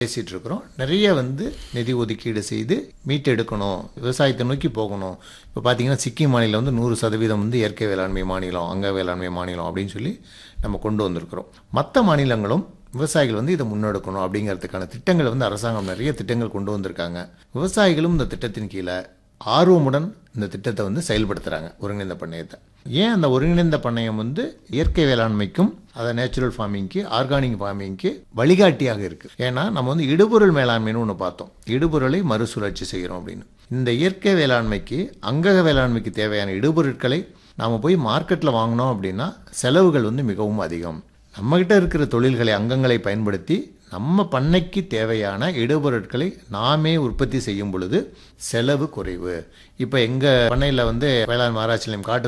பேசிட்டு இருக்கிறோம் நிறைய வந்து நிதி ஒதுக்கீடு செய்து மீட்டெடுக்கணும் விவசாயத்தை நோக்கி போகணும் இப்போ பார்த்தீங்கன்னா சிக்கிம் மாநிலம் வந்து நூறு சதவீதம் வந்து இயற்கை வேளாண்மை மாநிலம் அங்க வேளாண்மை மாநிலம் அப்படின்னு சொல்லி நம்ம கொண்டு வந்திருக்கிறோம் மற்ற மாநிலங்களும் விவசாயிகள் வந்து இதை முன்னெடுக்கணும் அப்படிங்கிறதுக்கான திட்டங்களை வந்து அரசாங்கம் நிறைய திட்டங்கள் கொண்டு வந்திருக்காங்க விவசாயிகளும் இந்த திட்டத்தின் கீழே ஆர்வமுடன் இந்த திட்டத்தை வந்து செயல்படுத்துகிறாங்க ஒருங்கிணைந்த பண்ணையத்தை ஏன் அந்த ஒருங்கிணைந்த பண்ணையம் வந்து இயற்கை வேளாண்மைக்கும் அதை நேச்சுரல் ஃபார்மிங்க்கு ஆர்கானிக் ஃபார்மிங்க்கு வழிகாட்டியாக இருக்குது ஏன்னா நம்ம வந்து இடுபொருள் மேலாண்மைன்னு ஒன்று பார்த்தோம் இடுபொருளை மறுசுழற்சி செய்கிறோம் அப்படின்னு இந்த இயற்கை வேளாண்மைக்கு அங்கக வேளாண்மைக்கு தேவையான இடுபொருட்களை நாம் போய் மார்க்கெட்டில் வாங்கினோம் அப்படின்னா செலவுகள் வந்து மிகவும் அதிகம் நம்மகிட்ட இருக்கிற தொழில்களை அங்கங்களை பயன்படுத்தி நம்ம பண்ணைக்கு தேவையான இடுபொருட்களை நாமே உற்பத்தி செய்யும் பொழுது செலவு குறைவு இப்போ எங்கள் பண்ணையில் வந்து வேளாண் ஆராய்ச்சி நிலையம் காட்டு